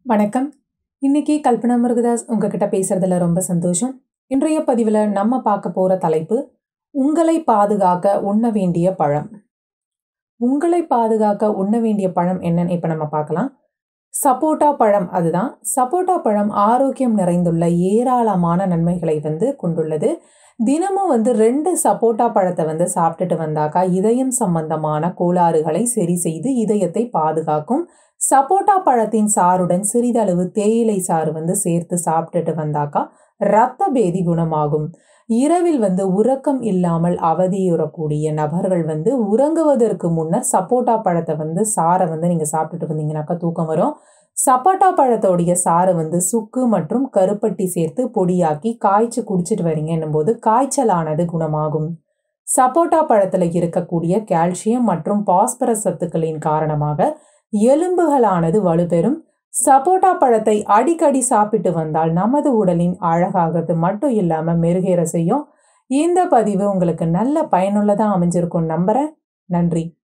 வணக்கம் இன்னைக்கு கல்பனா முருகதாஸ் உங்ககிட்ட பேசுறதுல ரொம்ப சந்தோஷம் இன்றைய பதிவில் நம்ம பார்க்க போற தலைப்பு உங்களை பாதுகாக்க உண்ண வேண்டிய பழம் உங்களை பாதுகாக்க உண்ண வேண்டிய பழம் என்னன்னு இப்போ நம்ம பார்க்கலாம் சப்போட்டா பழம் அதுதான் சப்போட்டா பழம் ஆரோக்கியம் நிறைந்துள்ள ஏராளமான நன்மைகளை வந்து கொண்டுள்ளது தினமும் வந்து ரெண்டு சப்போட்டா பழத்தை வந்து சாப்பிட்டுட்டு வந்தாக்கா இதயம் சம்பந்தமான கோளாறுகளை சரி செய்து இதயத்தை பாதுகாக்கும் சப்போட்டா பழத்தின் சாறுடன் சிறிதளவு தேயிலை சாறு வந்து சேர்த்து சாப்பிட்டுட்டு வந்தாக்கா இரத்த பேதி குணமாகும் இரவில் வந்து உறக்கம் இல்லாமல் அவதியுறக்கூடிய நபர்கள் வந்து உறங்குவதற்கு முன்னர் சப்போட்டா பழத்தை வந்து சாரை வந்து நீங்கள் சாப்பிட்டுட்டு வந்தீங்கன்னாக்கா தூக்கம் வரும் சப்போட்டா பழத்தோடைய சாறை வந்து சுக்கு மற்றும் கருப்பட்டி சேர்த்து பொடியாக்கி காய்ச்சி குடிச்சிட்டு வரீங்கன்னும் போது காய்ச்சலானது குணமாகும் சப்போட்டா பழத்தில் இருக்கக்கூடிய கால்சியம் மற்றும் பாஸ்பரஸ் சத்துக்களின் காரணமாக எலும்புகளானது வலுப்பெறும் சப்போட்டா பழத்தை அடிக்கடி சாப்பிட்டு வந்தால் நமது உடலின் அழகாகிறது மட்டும் இல்லாமல் மெருகேற செய்யும் இந்த பதிவு உங்களுக்கு நல்ல பயனுள்ளதாக அமைஞ்சிருக்கும் நம்புகிறேன் நன்றி